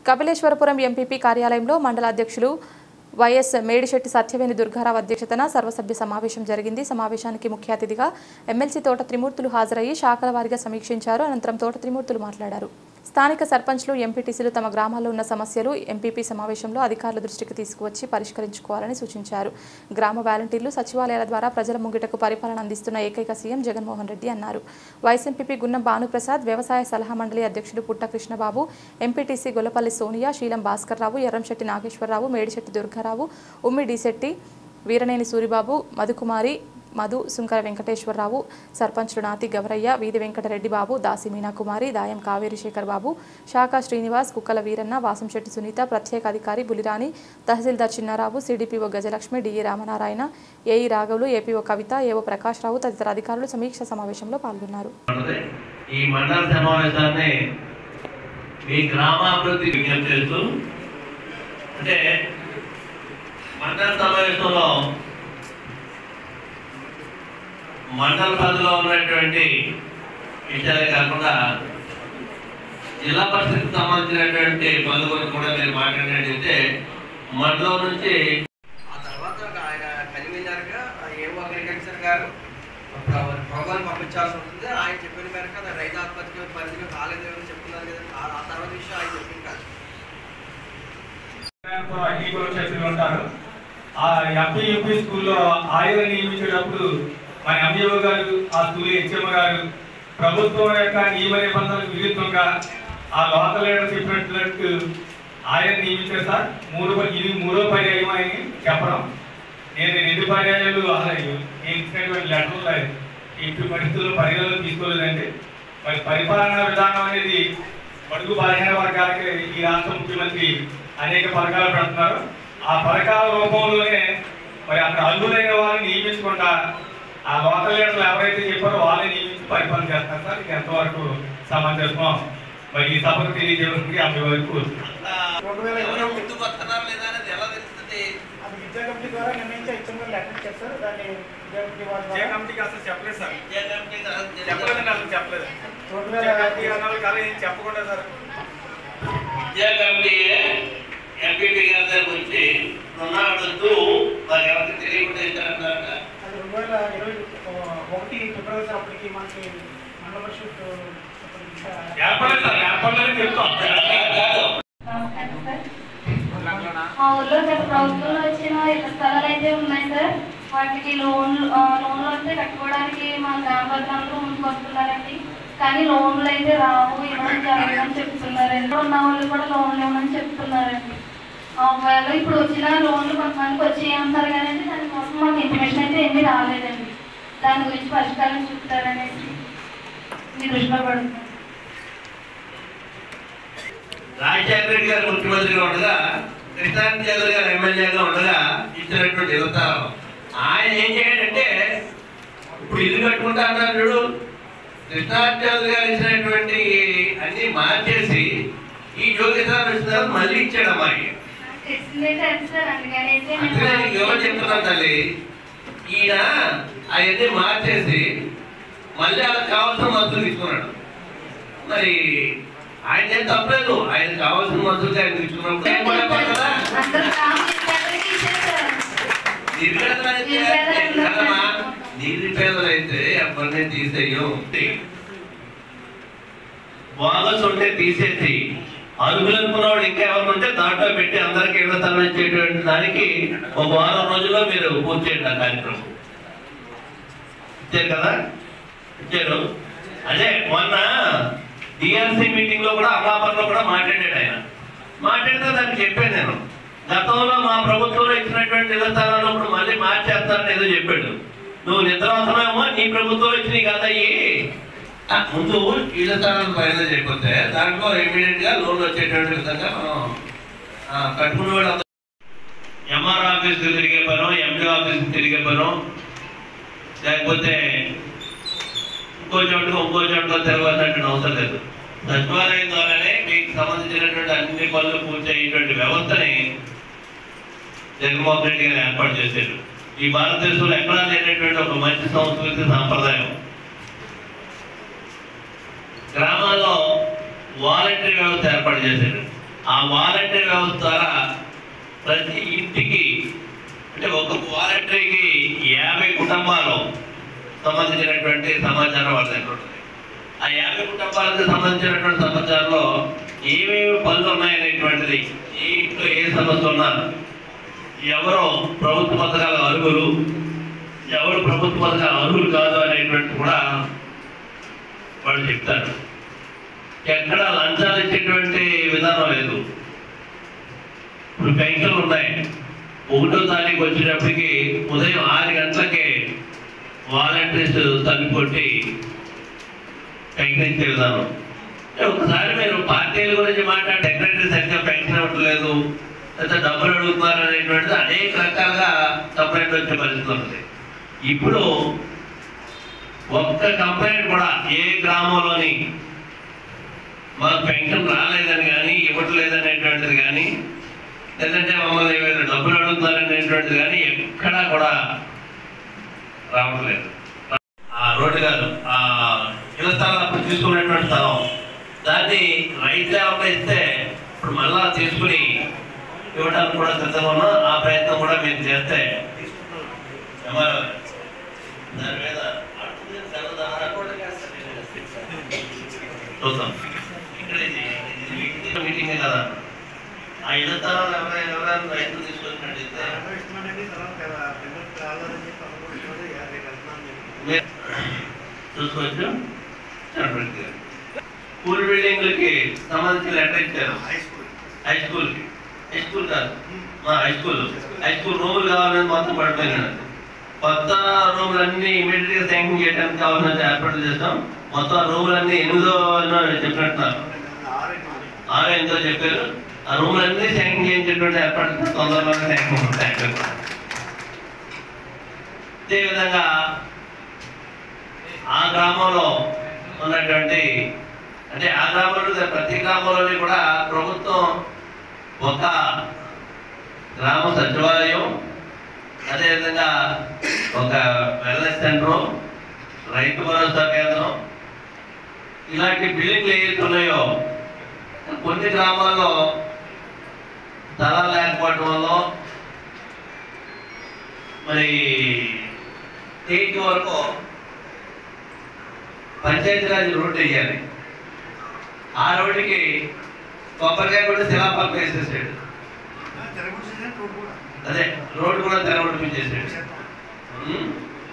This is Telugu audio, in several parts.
కపిలేశ్వరపురం ఎంపీపీ కార్యాలయంలో మండల అధ్యక్షులు వైఎస్ మేడిశెట్టి సత్యవేణి దుర్గారావు అధ్యక్షతన సర్వసభ్య సమావేశం జరిగింది సమావేశానికి ముఖ్య అతిథిగా ఎమ్మెల్సీ తోట త్రిమూర్తులు హాజరయ్యి శాఖల వారీగా సమీక్షించారు అనంతరం తోట త్రిమూర్తులు మాట్లాడారు స్థానిక సర్పంచ్లు ఎంపీటీసీలు తమ గ్రామాల్లో ఉన్న సమస్యలు ఎంపీపీ సమావేశంలో అధికారుల దృష్టికి తీసుకువచ్చి పరిష్కరించుకోవాలని సూచించారు గ్రామ వాలంటీర్లు సచివాలయాల ద్వారా ప్రజల ముంగిటకు పరిపాలన అందిస్తున్న ఏకైక సీఎం జగన్మోహన్ రెడ్డి అన్నారు వైస్ ఎంపీపీ గున్నం భానుప్రసాద్ వ్యవసాయ సలహా మండలి అధ్యక్షుడు పుట్ట కృష్ణబాబు ఎంపీటీసీ గొల్లపల్లి సోనియా శీలం భాస్కర్రావు ఎర్రంశెట్టి నాగేశ్వరరావు మేడిశెట్టి దుర్గారావు ఉమ్మి డిశెట్టి వీరనేని సూరిబాబు మధుకుమారి మధు సుంకర వెంకటేశ్వరరావు సర్పంచ్లు నాతి గవరయ్య వీధి వెంకటరెడ్డి బాబు దాసి మీనాకుమారి దాయం కావేరి శేఖర్ బాబు శాఖ శ్రీనివాస్ కుక్కల వీరన్న వాసంశెట్టి సునీత ప్రత్యేక అధికారి Bulirani tahsildar Chinna Rao CDPO Gajalakshmi DE Ramanarayana AE రాఘవులు ఏపీఓ కవిత ఏఓ ప్రకాష్ రావు తదితర అధికారులు సమీక్ష సమావేశంలో పాల్గొన్నారు ఉన్నది. ఈ మండల సమావేశాన్ని మీ గ్రామాభివృద్ధి విజ్ఞప్తి చేస్తూ అంటే మండల సమావేశంలో మండల పరిధిలో ఉన్నటువంటి విషయాలే కాకుండా జిల్లా పరిషత్కి సంబంధించినటువంటి పనుల గురించి కూడా మీరు మాట్లాడినట్టయితే మండలం నుంచి ఆ తర్వాత ఆయన కన్వీనర్గా ఏవో అగ్రికల్చర్ గారు ప్రోగ్రామ్ పంపించాల్సి ఉంటుంది ఆయన చెప్పిన మేరకు అది రైతు ఆత్మహత్య పరిధిలో కాలేదు అని చెప్తున్నారు కదా ఆ ఆ తర్వాత విషయం ఆయన చెప్పింది కాదు అగ్రికల్చర్ చేతులు ఉంటారు ఆ ఎంపీ యూపీ స్కూల్లో ఆయన నియమించేటప్పుడు మన ఎంఈఓ గారు ఆ స్కూల్ హెచ్ఎం గారు ప్రభుత్వం యొక్క నియమ నిబంధనలకు విరుద్ధంగా ఆ లోకల్ లీడర్ చెప్పినట్టు ఆయన నియమించారు సార్ మూడు ప- ఇది మూడో పర్యాయం ఆయన చెప్పడం నేను రెండు పర్యాయాలు అసలు నేను ఇచ్చినటువంటి లెటర్లు ఇంటి పరిస్థితుల్లో పరిగణలో తీసుకోలేదండి మరి పరిపాలనా విధానం అనేది బడుగు బలహీన వర్గాలకి ఈ రాష్ట్ర ముఖ్యమంత్రి అనేక పథకాలు పెడుతున్నారు ఆ పథకాల రూపంలోనే మరి అక్కడ అల్లులైన వాళ్ళని నియమించకుండా ఆ లోకల్ లీడర్లు ఎవరైతే చెప్పారో వాళ్ళని నియమించి పరిపాలన చేస్తారు సార్ ఇది ఎంతవరకు సమంజసం మరి ఈ సభకు తెలియజేయడానికి అన్ని వరకు ఎవరో ముందుకు వస్తున్నారు లేదా అనేది ఎలా తెలుస్తుంది అది విద్యా కమిటీ ద్వారా నిర్ణయించే ఇచ్చిన లెటర్ చేస్తారు దాన్ని విద్యా కమిటీ వారి ఏ ద్వారా కమిటీకి అసలు చెప్పలేదు సార్ విద్యా కమిటీ కాదు, చెప్పలేదండి అసలు చెప్పలేదు రెండు ఏ వేల కమిటీ అన్నారు కదా ఏం చెప్పకుండా సార్ విద్యా కమిటీ ఎంపీపీ గారి దగ్గర వచ్చి రుణాడుతూ మరి ఎవరికి తెలియకుండా ఇచ్చారంటారట అది రెండు వేల ఇరవై ఒకటి ఫిబ్రవరి అప్పటికి మనకి మండల పరిషత్ ఏర్పడలేదు సార్ ఏర్పడలేదని చెప్తాం మా ఊర్లో గత ప్రభుత్వంలో వచ్చిన ఇళ్ల స్థలాలు అయితే ఉన్నాయి సార్ వాటికి లోన్ లోన్లు అయితే కట్టుకోవడానికి మా గ్రామ ప్రజలందరూ ముందుకు వస్తున్నారండి కానీ లోన్లు అయితే రావు ఇవ్వడం జరగదని చెప్తున్నారండి ఉన్న వాళ్ళు కూడా లోన్లు ఇవ్వమని చెప్తున్నారండి ఒకవేళ ఇప్పుడు వచ్చిన లోన్లు కొంతమందికి వచ్చి అంటారు కానీ దానికోసం మాకు ఇన్ఫర్మేషన్ అయితే ఏమీ రాలేదండి దాని గురించి పరిష్కారం చూపుతారనేసి మీ దృష్టిలో పడుతుంది రాజశేఖర రెడ్డి గారు ముఖ్యమంత్రిగా ఉండగా కృష్ణారెడ్డి చౌదరి గారు ఎమ్మెల్యేగా ఉండగా ఇచ్చినటువంటి యువతరం ఆయన ఏం చేయాలంటే ఇప్పుడు ఇల్లు కట్టుకుంటా అన్నారు చూడు కృష్ణారెడ్డి చౌదరి గారు ఇచ్చినటువంటి అన్ని మార్చేసి ఈ యోగేశ్వర ఇస్తున్నారు మళ్ళీ ఇచ్చాడు అమ్మాయి తెలిసిందే తెలుసు సార్ అందుకని అయితే అందుకే నీకు ఎవరు చెప్తున్నాను తల్లి ఈయన అవన్నీ మార్చేసి మళ్ళీ వాళ్ళకి కావాల్సిన మందులు తీసుకున్నాడు మరి ఆయన ఏం తప్పలేదు ఆయన కావాల్సిన మందులు ఆయన తీసుకున్నప్పుడు ఏం పడకపోతే కదా అందరూ కామ్ చెప్పారు ఇచ్చేసారు నిర్వేదనైతే కదమ్మా, నిరుపేదలైతే ఎవరిని తీసేయం బోగస్ ఉంటే తీసేసి అరుగులు అనుకున్నవాడు ఇంకా ఎవరు ఉంటే దాంట్లో పెట్టి అందరికి ఇళ్ల స్థలం ఇచ్చేటువంటి దానికి ఒక వారం రోజుల్లో మీరు పూర్తి చేయండి ఆ కార్యక్రమం ఇచ్చారు కదా ఇచ్చారు అదే మొన్న డిఆర్సీ మీటింగ్ లో కూడా అమలాపురంలో కూడా మాట్లాడాడు ఆయన మాట్లాడితే దానికి చెప్పాను నేను గతంలో మా ప్రభుత్వంలో ఇచ్చినటువంటి ఇళ్ల స్థలాలు ఇప్పుడు మళ్ళీ మార్చేస్తారని ఏదో చెప్పాడు నువ్వు నిద్ర అవసరమేమో నీ ప్రభుత్వంలో ఇచ్చినవి కదా అయ్యి ఆ, ముందు ఇళ్ల స్థలాలు పైన చేయకపోతే దాంట్లో ఇమీడియట్ గా లోన్ వచ్చేటువంటి విధంగా మనం ఆ, కట్టుకునే వాళ్ళు ఎంఆర్ ఆఫీస్ తిరిగే పను ఎండి ఆఫీస్ తిరిగే పను లేకపోతే ఇంకో చోటుకు ఇంకో చోటుకు తిరగాల్సినటువంటి అవసరం లేదు సచివాలయం ద్వారానే మీకు సంబంధించినటువంటి అన్ని పనులు పూర్తి అయ్యేటువంటి వ్యవస్థని జగన్మోహన్ రెడ్డి గారు ఏర్పాటు చేశారు ఈ భారతదేశంలో ఎక్కడా లేనటువంటి ఒక మంచి సంస్కృతి సాంప్రదాయం గ్రామాల్లో వాలంటరీ వ్యవస్థ ఏర్పాటు చేశారు ఆ వాలంటీర్ వ్యవస్థ ద్వారా ప్రతి ఇంటికి అంటే ఒక వాలంటీర్కి యాభై కుటుంబాలు సంబంధించినటువంటి సమాచారం వాళ్ళ దగ్గర ఉంటుంది ఆ యాభై కుటుంబాలకు సంబంధించినటువంటి సమాచారంలో ఏమేమి పనులు ఉన్నాయనేటువంటిది ఏ ఇంట్లో ఏ సమస్య ఉన్నా ఎవరు ప్రభుత్వ పథకాల అర్హులు ఎవరు ప్రభుత్వ పథకాల అర్హులు కాదు అనేటువంటి కూడా వాళ్ళు చెప్తారు ఎక్కడ లంచాలు ఇచ్చేటువంటి విధానం లేదు ఇప్పుడు పెన్షన్లు ఉన్నాయి ఒకటో తారీఖు వచ్చేటప్పటికి ఉదయం ఆరు గంటలకే వాలంటీర్స్ తగ్గికొట్టి పెన్షన్ ఇచ్చే విధానం అంటే ఒకసారి మీరు పార్టీల గురించి మాట్లాడి సెక్రటరీ సరిగ్గా పెన్షన్ ఇవ్వట్లేదు లేదా డబ్బులు అడుగుతున్నారు అనేటువంటిది అనేక రకాలుగా కంప్లైంట్ వచ్చే పరిస్థితి ఉంది ఇప్పుడు ఒక్క కంప్లైంట్ కూడా ఏ గ్రామంలోని మాకు పెన్షన్ రాలేదని కానీ ఇవ్వట్లేదనేటువంటిది కానీ లేదంటే మమ్మల్ని వీళ్ళు డబ్బులు అడుగుతున్నారనేటువంటిది కానీ ఎక్కడా కూడా రావట్లేదు ఆ రోడ్డు కాదు ఆ ఇళ్ళ స్థలం అప్పుడు తీసుకున్నటువంటి స్థలం దాన్ని రైతు ఎవరు ఇస్తే ఇప్పుడు మళ్ళా తీసుకుని ఇవ్వడానికి కూడా సిద్ధంగా ఉన్నాం ఆ ప్రయత్నం కూడా మేము చేస్తే ఏమన్నా దాని మీద చూద్దాం ఇక్కడ ఇది ఇది మీటింగే కదా ఆ ఇళ్ళ స్థలాలు ఎవరైనా ఎవరైనా రైతులు తీసుకొచ్చినట్టయితే మీరు చూసుకోవచ్చు చెప్పండి. స్కూల్ బిల్డింగ్లకి సంబంధించి లెటర్ ఇచ్చారు హై స్కూల్కి హై స్కూల్ కాదు మా హై స్కూల్ హై స్కూల్ రూములు కావాలని మొత్తం పడిపోయినాడు కొత్త రూములు అన్ని ఇమీడియట్ గా శాంక్షన్ చేయడానికి కావాల్సిన ఏర్పాట్లు చేస్తాం మొత్తం ఆ రూములు అన్ని ఎనిమిదో ఎన్నో చెప్పినట్టున్నారు ఆరో ఎంతో చెప్పారు ఆ రూములు అన్ని శాంక్షన్ చేయించేటువంటి ఏర్పాట్లు తొందరలోనే శాంక్షన్ ఉంటాయి అదే విధంగా ఆ గ్రామంలో ఉన్నటువంటి అంటే ఆ గ్రామంలో ప్రతి గ్రామంలోని కూడా ప్రభుత్వం ఒక గ్రామ సచివాలయం అదేవిధంగా ఒక వెల్నెస్ సెంటర్ రైతు భరోసా కేంద్రం ఇలాంటి బిల్డింగ్లు ఏవైతే ఉన్నాయో కొన్ని గ్రామాల్లో స్థలాలు లేకపోవడం వల్ల మరి ఎయిట్ వరకు పంచాయతీరాజ్ రోడ్డు వేయాలి ఆ రోడ్డుకి కొబ్బరికాయ కూడా శిలాపలక వేసేసాడు అదే రోడ్డు కూడా తెరవడిపించేసాడు ఉమ్.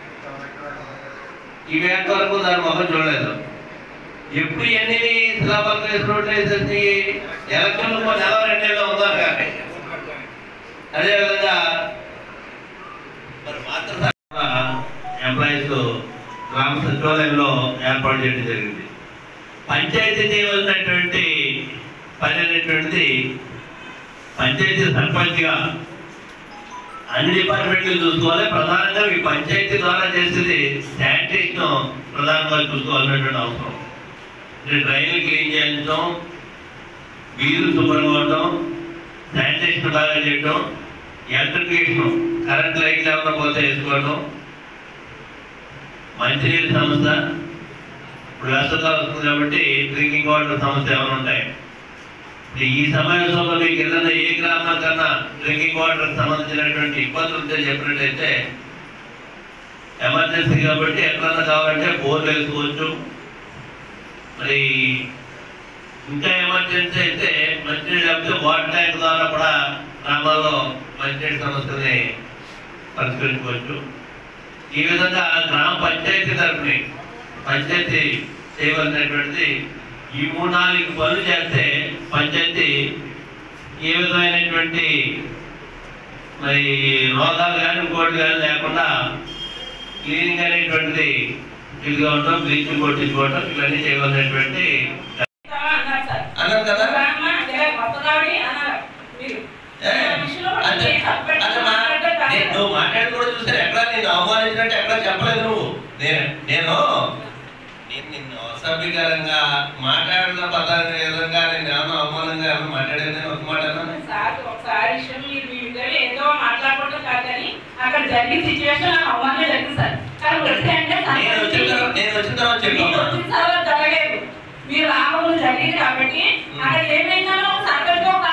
ఇవి వరకు దాని ముఖం చూడలేదు ఎప్పుడు ఎన్ని శిలాపలక వేసి రోడ్లు వేసేసి ఎలక్షన్లు కొన్ని నెల రెండేళ్ళు ఉన్నారు కానీ అదేవిధంగా మరి మాత్రం ఎంప్లాయీస్ గ్రామ సచివాలయంలో ఏర్పాటు చేయడం జరిగింది పంచాయతీ చేయవలసినటువంటి పని అనేటువంటిది పంచాయతీ సర్పంచ్గా అన్ని డిపార్ట్మెంట్లు చూసుకోవాలి ప్రధానంగా ఈ పంచాయతీ ద్వారా చేసేది శానిటేషన్ ప్రధానంగా చూసుకోవాల్సినటువంటి అవసరం అంటే డ్రైన్లు క్లీన్ చేయించడం వీధులు శుభ్రంగా ఉండటం శానిటేషన్ బాగా చేయడం ఎలక్ట్రిఫికేషన్ కరెంట్ లైట్లు ఏమైనా పోతే వేసుకోవడం మంచినీటి సమస్య ఇప్పుడు వేసవకాలం వస్తుంది కాబట్టి డ్రింకింగ్ వాటర్ సమస్య ఏమైనా ఉంటాయి ఇప్పుడు ఈ సమావేశంలో మీకు ఏదైనా ఏ గ్రామం కన్నా డ్రింకింగ్ వాటర్ సంబంధించినటువంటి ఇబ్బందులు ఉంటే చెప్పినట్టయితే ఎమర్జెన్సీ కాబట్టి ఎక్కడన్నా కావాలంటే బోర్లు వేసుకోవచ్చు మరి ఇంకా ఎమర్జెన్సీ అయితే మంచినీళ్ళు లేకపోతే వాటర్ ట్యాంక్ ద్వారా కూడా గ్రామాల్లో మంచినీటి సమస్యని పరిష్కరించుకోవచ్చు ఈ విధంగా గ్రామ పంచాయతీ తరఫుని పంచాయతీ చేయవలసినటువంటిది ఈ మూడు నాలుగు పనులు చేస్తే పంచాయతీ ఏ విధమైనటువంటి మరి రోగాలు కానీ ఇంకోటి కానీ లేకుండా క్లీనింగ్ అనేటువంటిది ఇదిగా ఉండటం బ్లీచింగ్ కొట్టించుకోవటం ఇవన్నీ చేయవలసినటువంటి అన్నారు కదా ఏ, అంటే అంటే మా- నేను- నువ్వు మాట్లాడి కూడా చూసాను ఎక్కడ నేను అవమానించినట్టు ఎక్కడ చెప్పలేదు నువ్వు నేను నేను నేను నిన్ను అసభ్యకరంగా మాట్లాడిన పదాన్ని విధంగా నేను ఏమన్నా అవమానంగా ఏమన్నా మాట్లాడాను ఒక మాట అన్నానా? సార్ ఒకసారి విషయం మీరు మీ ఇద్దరు ఏదో మాట్లాడుకోవడం కాదు కానీ అక్కడ జరిగిన సిచ్యువేషన్ నాకు అవమానం జరిగింది సార్ కానీ వస్తే అంటే నేను వచ్చిన తర్వాత నేను వచ్చిన తర్వాత మీరు చెప్పాను వచ్చిన తర్వాత జరగలేదు మీరు రాకముందు జరిగింది కాబట్టి అక్కడ ఏమైందో సర్పంచ్ ఒక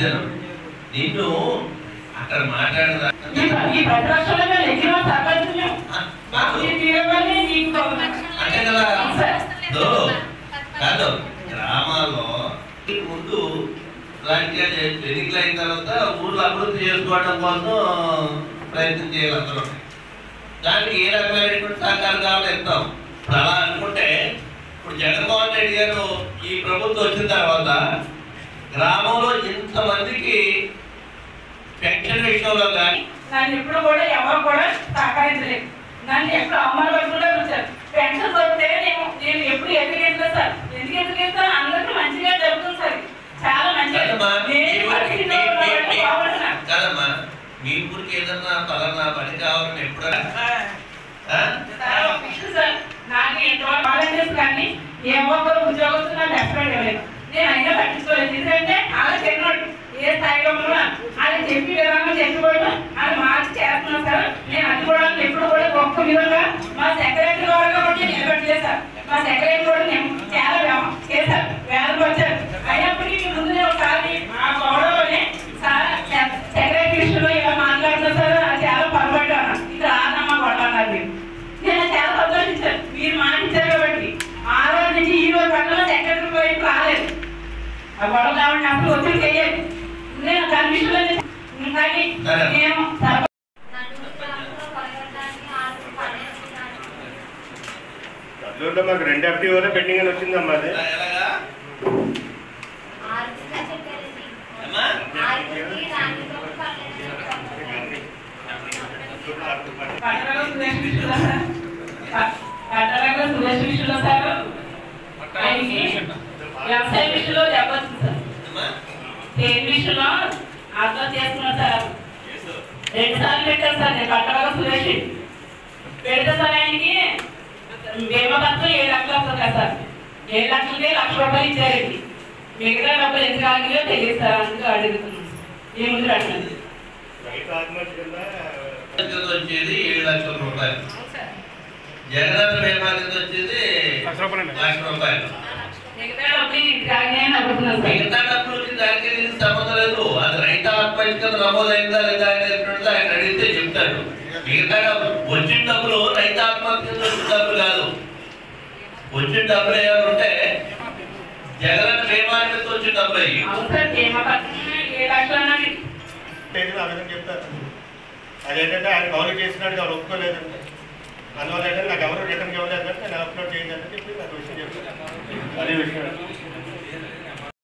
అదేనా నిన్ను అక్కడ మాట్లాడదా ఈ ఈ ప్రతిపక్షంలో మేము ఎక్కిన సర్పంచ్ మేము మాకు ఈ తీరమని నీకు అంతే కదా సార్. దో, కాదు గ్రామాల్లో ముందు రాజకీయ ఎన్నికలు అయిన తర్వాత ఊర్లో అభివృద్ధి చేసుకోవడం కోసం ప్రయత్నం చేయాలి అందరూ దానికి ఏ రకమైనటువంటి సహకారం కావాలో ఇస్తాం ఇప్పుడు అలా అనుకుంటే ఇప్పుడు జగన్మోహన్ రెడ్డి గారు ఈ ప్రభుత్వం వచ్చిన తర్వాత గ్రామంలో ఇంతమందికి పెన్షన్ విషయంలో కానీ నన్ను ఎప్పుడు కూడా ఎవరు కూడా సహకరించలేదు నన్ను ఎప్పుడు అవమానపడుకుంటూ వచ్చారు పెన్షన్ వస్తే నేను నేను ఎప్పుడు ఎదురుగెళ్తా సార్ ఎందుకు ఎదురుగెళ్తా అందరికీ మంచిగా జరుగుతుంది సార్ చాలా మంచిగా కాదమ్మా, మీ నేను ఊరికి- పరిస్థితిలో మీ- ఉన్న మీ- వాళ్ళకి మీ- బాగుంటున్నాను. కాదమ్మా మీ ఊరికి ఏదన్నా పలానా పని కావాలని ఎప్పుడన్నా ఆ? సార్, ఒక విషయం సార్, నాకు ఎంతవరకు వాలంటీర్స్ కానీ ఏ ఒక్కరు ఉద్యోగస్తులు నాకు ఎక్స్పెక్ట్ చేయలేదు నేను అయినా పట్టించుకోలేదు ఎందుకంటే అలా చెప్పినట్టు ఏ స్థాయిలో ఉన్నా అది చెప్పి విధానం చెప్పిపోయినా అది మార్చి చేస్తున్నాం సార్ నేను అది కూడా ఎప్పుడు కూడా గొప్ప విధంగా మా సెక్రటరీ గారు కాబట్టి నిలబెట్టలేదు సార్ మా సెక్రటరీ కూడా నేను చాలా వ్యవ- చేశారు వేలకు వచ్చారు అయినప్పటికీ మీ ముందు నేను ఒకసారి ఆ గొడవలోనే సార్ సెక్రటరీ విషయంలో ఇలా మాట్లాడుతున్నా సార్ అది చాలా పొరపడ్డాను ఇది రాదమ్మా గొడవ అన్నారు మీరు నేను చాలా సంతోషించాను మీరు మాటించారు కాబట్టి ఆ రోజు నుంచి ఈ రోజు పక్కన సెక్రటరీ వైపు రాలేదు ఆ గొడవ కాబట్టి అప్పుడు ఒత్తిడి చేయాలి నేను కమిషన్లో కానీ నేను సర్వ- అట్లూరులో మాకు రెండు ఎఫ్టీఓలో పెండింగ్ అని వచ్చిందమ్మా అది ఎలా- ఎలాగా అమ్మా పట్టణంలో సురేష్ విష్ణులో సార్ ప- పట్టణంలో సురేష్ విష్ణులో సార్ ఆయనకి వ్యవసాయ విషయంలో దెబ్బొచ్చింది సార్ అమ్మా దేని విషయంలో ఆత్మహత్య చేసుకున్నారు సార్ రెండు సార్లు పెట్టారు సార్ నేను పట్టణంలో సురేష్ పెడితే సార్ ఆయనకి బీమా పత్రం ఏడు లక్షలు వస్తుంది కదా సార్ ఏడు లక్షలకి లక్ష రూపాయలు ఇచ్చారండి మిగతా డబ్బులు ఎందుకు ఆగిలో తెలియదు సార్ అందుకు అడుగుతున్నాను ఈ ముందు అడిగింది రైతు ఆత్మహత్య కింద కింద వచ్చేది ఏడు లక్షల రూపాయలు జగనన్న బీమా కింద వచ్చేది లక్ష రూపాయలు లక్ష రూపాయలు మిగతా డబ్బులు ఇంటికి ఆగినాయని అడుగుతున్నాను సార్ మిగతా డబ్బులు వచ్చి దానికి దీనికి సంబంధం లేదు అది రైతు ఆత్మహత్య కింద నమోదైందా లేదా అనేటువంటిది ఆయన అడిగితే చెప్తాడు మిగతా డబ్బులు వచ్చిన డబ్బులు రైతు ఆత్మహత్య కింద వచ్చిన డబ్బులు కాదు వచ్చిన డబ్బులు ఏమైనా ఉంటే జగనన్న బీమా కింద వచ్చిన డబ్బులు అయ్యి అవును సార్ బీమా పత్రం ఏడు లక్షలు అన్నాడు లేదు ఆ విధంగా చెప్తారు అదేంటంటే ఆయన గౌరవ చేసినట్టు ఎవరు ఒప్పుకోలేదంటే అందువల్ల ఏంటంటే నాకు ఎవరు రిటర్న్ ఇవ్వలేదంటే నేను అప్లోడ్ చేయండి అని చెప్పి నాకు విషయం చెప్తాను అదే విషయం